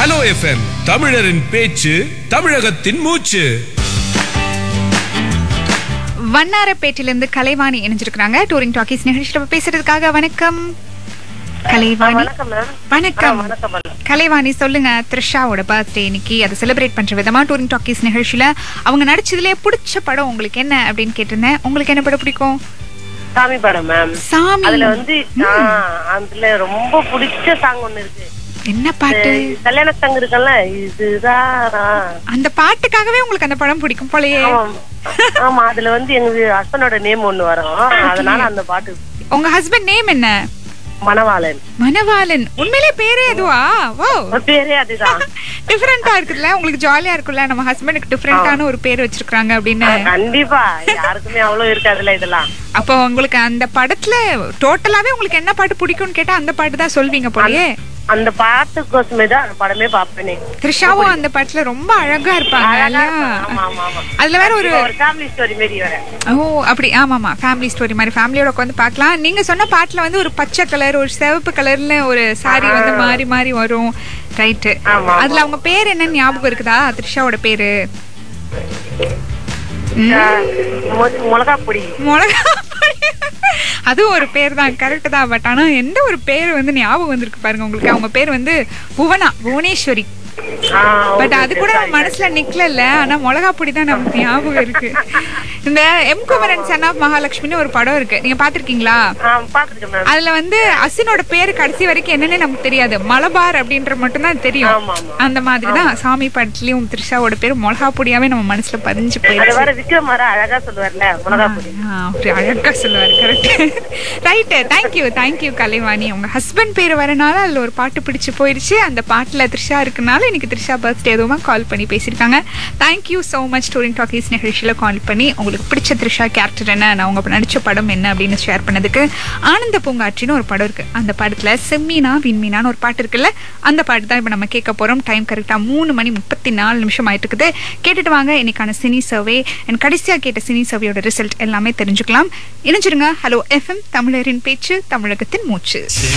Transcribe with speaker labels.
Speaker 1: Hello FM தமிழரின் பேச்சு தமிழகத்தின் மூச்சு
Speaker 2: வண்ணாரப்பேட்டிலிருந்து கலைவாணி இணைஞ்சிருக்கிறாங்க டூரிங் டாக்கீஸ் நிகழ்ச்சியில பேசுறதுக்காக வணக்கம் கலைவாணி
Speaker 3: வணக்கம் மேம்
Speaker 2: வணக்கம்
Speaker 3: ஆ, வணக்கம் மேடம்.
Speaker 2: கலைவாணி சொல்லுங்க த்ரிஷாவோட பர்த்டே இன்னைக்கு அதை செலிப்ரேட் பண்ற விதமா டூரிங் டாக்கீஸ் நிகழ்ச்சியில அவங்க நடிச்சதுலயே பிடிச்ச படம் உங்களுக்கு என்ன அப்படின்னு கேட்டிருந்தேன் உங்களுக்கு என்ன படம் பிடிக்கும்
Speaker 3: சாமி படம் மேம்
Speaker 2: சாமி
Speaker 3: அதுல வந்து ஆ, அதுல ரொம்ப பிடிச்ச சாங் ஒண்ணு இருக்கு
Speaker 2: என்ன பாட்டு
Speaker 3: இந்த கல்யாண சாங் இருக்குல்ல இதுதான்
Speaker 2: அந்த பாட்டுக்காகவே உங்களுக்கு அந்த படம் பிடிக்கும் போலயே
Speaker 3: ஆமாம். ஆமா அதுல வந்து எங்க ஹஸ்பண்டோட நேம் ஒண்ணு வரும் அதனால அந்த பாட்டு
Speaker 2: உங்க ஹஸ்பண்ட் நேம் என்ன
Speaker 3: மணவாளன்
Speaker 2: மணவாளன் உண்மையிலே பேரே அதுவா வோ
Speaker 3: ஒரு பேரே அதுதான்
Speaker 2: டிஃபரெண்டா இருக்குல்ல உங்களுக்கு ஜாலியா இருக்குல்ல நம்ம ஹஸ்பண்டுக்கு டிஃபரெண்டான ஒரு பேர் வச்சிருக்காங்க அப்படின்னு
Speaker 3: கண்டிப்பா யாருக்குமே அவ்வளவு இருக்காதுல்ல இதெல்லாம்
Speaker 2: அப்போ உங்களுக்கு அந்த படத்துல டோட்டலாவே உங்களுக்கு என்ன பாட்டு பிடிக்கும்னு கேட்டா அந்த பாட்டு தான் சொல்வீங்க போலயே
Speaker 3: அந்த பாட்டுக்கோசமே தான் அந்த படமே பாப்பேனே
Speaker 2: த்ரிஷாவும் அந்த பாட்டுல ரொம்ப அழகா இருப்பாங்க
Speaker 3: அழகா
Speaker 2: இல்லையா?
Speaker 3: இருக்கும். ஆமா ஆமா ஆமா
Speaker 2: அதுல வேற ஒரு
Speaker 3: ஒரு ஃபேமிலி ஸ்டோரி மாரி வர
Speaker 2: ஓ அப்படி ஆமாமா ஃபேமிலி ஸ்டோரி மாதிரி ஃபேமிலியோட உட்காந்து பார்க்கலாம் நீங்க சொன்ன பாட்டுல வந்து ஒரு பச்சை கலர் ஒரு சிவப்பு கலர்ல ஒரு சாரி வந்து மாறி மாறி வரும் ரைட்டு
Speaker 3: ஆமா,
Speaker 2: அதுல அவங்க பேர் என்னன்னு ஞாபகம் இருக்குதா த்ரிஷாவோட பேரு
Speaker 3: மிளகா பொடி
Speaker 2: மிளகா அதுவும் ஒரு பேர் தான் கரெக்ட் தான் பட் ஆனா எந்த ஒரு பேர் வந்து ஞாபகம் வந்திருக்கு பாருங்க உங்களுக்கு அவங்க பேர் வந்து புவனா புவனேஸ்வரி
Speaker 3: ஆ,
Speaker 2: பட்
Speaker 3: okay,
Speaker 2: அது கூட நம்ம மனசுல நிக்கல ஆனா மிளகா பொடி தான் நமக்கு ஞாபகம் இருக்கு இந்த எம் குமரன் சன் ஆஃப் மகாலட்சுமின்னு ஒரு படம் இருக்கு நீங்க பாத்திருக்கீங்களா
Speaker 3: ஆ, பாத்துருக்கேன் மேம்
Speaker 2: அதுல வந்து அசினோட பேரு கடைசி வரைக்கும் என்னன்னே நமக்கு தெரியாது மலபார் அப்படின்ற மட்டும் தான் தெரியும்
Speaker 3: ஆமா, ஆமா.
Speaker 2: அந்த மாதிரி தான் சாமி படத்துலயும் த்ரிஷாவோட பேரு மிளகா பொடியாவே நம்ம மனசுல பதிஞ்சு
Speaker 3: அது
Speaker 2: போயிடுச்சு
Speaker 3: வேற விக்ரம் வர அழகா சொல்லுவார்ல மிளகா பொடி
Speaker 2: ஆ, அப்படி அழகா சொல்லுவாரு correct right thank you thank you Kalaivani உங்க ஹஸ்பண்ட் பேர் வரனால அதுல ஒரு பாட்டு பிடிச்சு போயிடுச்சு அந்த பாட்டுல த்ரிஷா இருக்கனால இன்னைக்கு த்ரிஷா பர்த்டே எதுவுமா கால் பண்ணி பேசியிருக்காங்க thank you so much touring talkies நிகழ்ச்சியில கால் பண்ணி உங்களுக்கு பிடிச்ச த்ரிஷா கேரக்டர் என்ன நான் உங்க நடிச்ச படம் என்ன அப்படின்னு ஷேர் பண்ணதுக்கு ஆனந்த பூங்காற்றின்னு ஒரு படம் இருக்கு அந்த படத்துல செம்மீனா விண்மீனான்னு ஒரு பாட்டு இருக்குல்ல அந்த பாட்டு தான் இப்போ நம்ம கேட்க போறோம் டைம் கரெக்டா மூணு மணி முப்பத்தி நாலு நிமிஷம் ஆயிட்டு இருக்குது கேட்டுட்டு வாங்க இன்னைக்கான சினி சர்வே அண்ட் கடைசியா கேட்ட சினி சர்வேயோட ரிசல்ட் எல்லாமே தெரிஞ்சுக்கலாம் இணைஞ்சிருங்க ஹலோ எஃப்எம் தமிழரின் பேச்சு தமிழகத்தின் மூச்சு